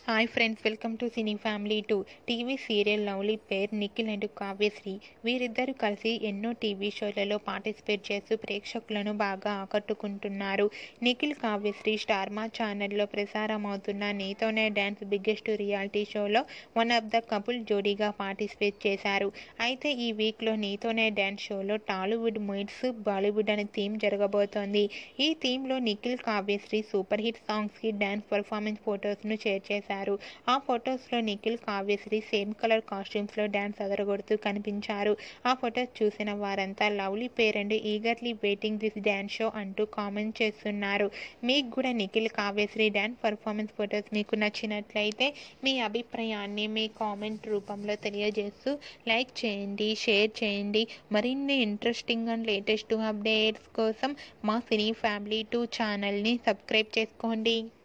hi friends welcome to cine family two TV serial lovely pair Nikhil and Kavyasri వీరిద్దరూ కలిసి ఎన్నో TV షోలలో participate చేస్తూ ప్రేక్షకులను బాగా ఆకట్టుకుంటున్నారు నిఖిల్ కావ్యశ్రీ స్టార్ మా ఛానల్లో ప్రసారం అవుతున్న నీతోనే డ్యాన్స్ బిగ్గెస్ట్ రియాలిటీ షోలో వన్ ఆఫ్ ద కపుల్ జోడీగా పార్టిసిపేట్ చేశారు అయితే ఈ వీక్లో నీతోనే డ్యాన్స్ షోలో టాలీవుడ్ మీట్స్ బాలీవుడ్ అనే థీమ్ జరగబోతోంది ఈ థీమ్లో నిఖిల్ కావ్యశ్రీ సూపర్ హిట్ సాంగ్స్కి డ్యాన్స్ పర్ఫార్మెన్స్ ఫొటోస్ను షేర్ చేశారు ఆ ఫొటోస్లో నిఖిల్ కావ్యశ్రీ సేమ్ కలర్ కాస్ట్యూమ్స్లో డ్యాన్స్ అదరగొడుతూ కనిపించారు ఆ ఫొటోస్ చూసిన వారంతా lovely parent eagerly waiting this dance show అంటూ కామెంట్ చేస్తున్నారు మీకు కూడా Nikhil Kavyasri dance performance photos మీకు నచ్చినట్లయితే మీ అభిప్రాయాన్ని మీ కామెంట్ రూపంలో తెలియజేస్తూ లైక్ చేయండి షేర్ చేయండి మరిన్ని ఇంట్రెస్టింగ్ అండ్ లేటెస్ట్ అప్డేట్స్ కోసం మా సినీ ఫ్యామిలీ టూ ఛానల్ని సబ్స్క్రైబ్ చేసుకోండి